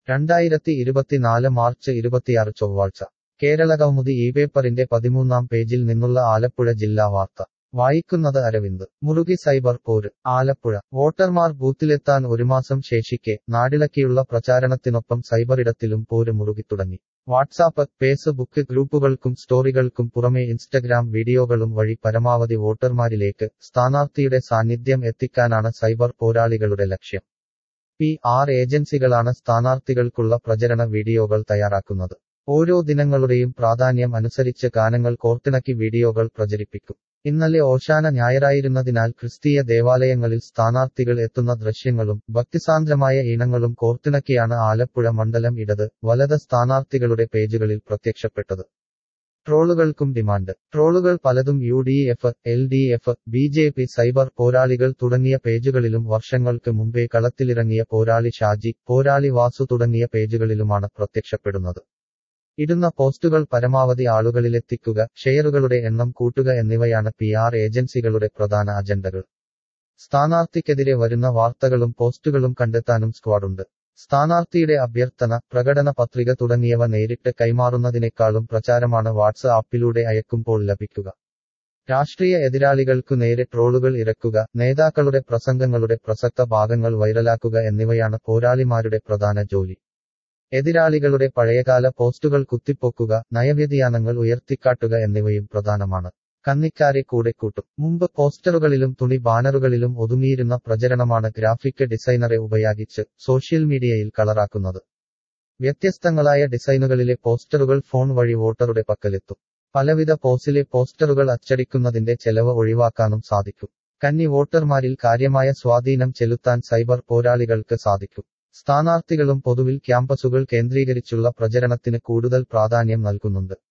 രണ്ടായിരത്തി ഇരുപത്തിനാല് മാർച്ച് ഇരുപത്തിയാറ് ചൊവ്വാഴ്ച കേരള കൗമുദി ഈ പേപ്പറിന്റെ പതിമൂന്നാം പേജിൽ നിന്നുള്ള ആലപ്പുഴ ജില്ലാ വാർത്ത വായിക്കുന്നത് അരവിന്ദ് മുറുകി സൈബർ പോര് ആലപ്പുഴ വോട്ടർമാർ ബൂത്തിലെത്താൻ ഒരു മാസം ശേഷിക്കെ നാടിളക്കിയുള്ള പ്രചാരണത്തിനൊപ്പം സൈബറിടത്തിലും പോര് മുറുകിത്തുടങ്ങി വാട്സാപ്പ് ഫേസ്ബുക്ക് ഗ്രൂപ്പുകൾക്കും സ്റ്റോറികൾക്കും പുറമെ ഇൻസ്റ്റഗ്രാം വീഡിയോകളും വഴി പരമാവധി വോട്ടർമാരിലേക്ക് സ്ഥാനാർത്ഥിയുടെ സാന്നിധ്യം എത്തിക്കാനാണ് സൈബർ പോരാളികളുടെ ലക്ഷ്യം പി ആർ ഏജൻസികളാണ് സ്ഥാനാർത്ഥികൾക്കുള്ള പ്രചരണ വീഡിയോകൾ തയ്യാറാക്കുന്നത് ഓരോ ദിനങ്ങളുടെയും പ്രാധാന്യം അനുസരിച്ച് ഗാനങ്ങൾ കോർത്തിണക്കി വീഡിയോകൾ പ്രചരിപ്പിക്കും ഇന്നലെ ഓശാന ഞായറായിരുന്നതിനാൽ ക്രിസ്തീയ ദേവാലയങ്ങളിൽ സ്ഥാനാർത്ഥികൾ എത്തുന്ന ദൃശ്യങ്ങളും ഭക്തിസാന്ദ്രമായ ഇനങ്ങളും കോർത്തിണക്കിയാണ് ആലപ്പുഴ മണ്ഡലം ഇടത് വലത് സ്ഥാനാർത്ഥികളുടെ പേജുകളിൽ പ്രത്യക്ഷപ്പെട്ടത് ട്രോളുകൾക്കും ഡിമാൻഡ് ട്രോളുകൾ പലതും U D F L D F B J P cyber പോരാളികൾ തുടങ്ങിയ പേജുകളിലും വർഷങ്ങൾക്ക് മുമ്പേ കളത്തിലിറങ്ങിയ പോരാളി ഷാജി പോരാളി വാസു തുടങ്ങിയ പേജുകളിലുമാണ് പ്രത്യക്ഷപ്പെടുന്നത് ഇടുന്ന പോസ്റ്റുകൾ പരമാവധി ആളുകളിലെത്തിക്കുക ഷെയറുകളുടെ എണ്ണം കൂട്ടുക എന്നിവയാണ് പി ആർ ഏജൻസികളുടെ പ്രധാന അജണ്ടകൾ സ്ഥാനാർത്ഥിക്കെതിരെ വരുന്ന വാർത്തകളും പോസ്റ്റുകളും കണ്ടെത്താനും സ്ക്വാഡുണ്ട് സ്ഥാനാർത്ഥിയുടെ അഭ്യർത്ഥന പ്രകടന പത്രിക തുടങ്ങിയവ നേരിട്ട് കൈമാറുന്നതിനേക്കാളും പ്രചാരമാണ് വാട്സ് ആപ്പിലൂടെ അയക്കുമ്പോൾ ലഭിക്കുക രാഷ്ട്രീയ എതിരാളികൾക്കു നേരെ ട്രോളുകൾ ഇറക്കുക നേതാക്കളുടെ പ്രസംഗങ്ങളുടെ പ്രസക്ത ഭാഗങ്ങൾ വൈറലാക്കുക എന്നിവയാണ് പോരാളിമാരുടെ പ്രധാന ജോലി എതിരാളികളുടെ പഴയകാല പോസ്റ്റുകൾ കുത്തിപ്പൊക്കുക നയവ്യതിയാനങ്ങൾ ഉയർത്തിക്കാട്ടുക എന്നിവയും പ്രധാനമാണ് കന്നിക്കാരെ കൂടെ കൂട്ടും മുമ്പ് പോസ്റ്ററുകളിലും തുണി ബാനറുകളിലും ഒതുങ്ങിയിരുന്ന പ്രചരണമാണ് ഗ്രാഫിക് ഡിസൈനറെ ഉപയോഗിച്ച് സോഷ്യൽ മീഡിയയിൽ കളറാക്കുന്നത് വ്യത്യസ്തങ്ങളായ ഡിസൈനുകളിലെ പോസ്റ്ററുകൾ ഫോൺ വഴി വോട്ടറുടെ പക്കലെത്തും പലവിധ പോസിലെ പോസ്റ്ററുകൾ അച്ചടിക്കുന്നതിന്റെ ചെലവ് ഒഴിവാക്കാനും സാധിക്കും കന്നി വോട്ടർമാരിൽ കാര്യമായ സ്വാധീനം ചെലുത്താൻ സൈബർ പോരാളികൾക്ക് സാധിക്കും സ്ഥാനാർത്ഥികളും പൊതുവിൽ ക്യാമ്പസുകൾ കേന്ദ്രീകരിച്ചുള്ള പ്രചരണത്തിന് കൂടുതൽ പ്രാധാന്യം നൽകുന്നുണ്ട്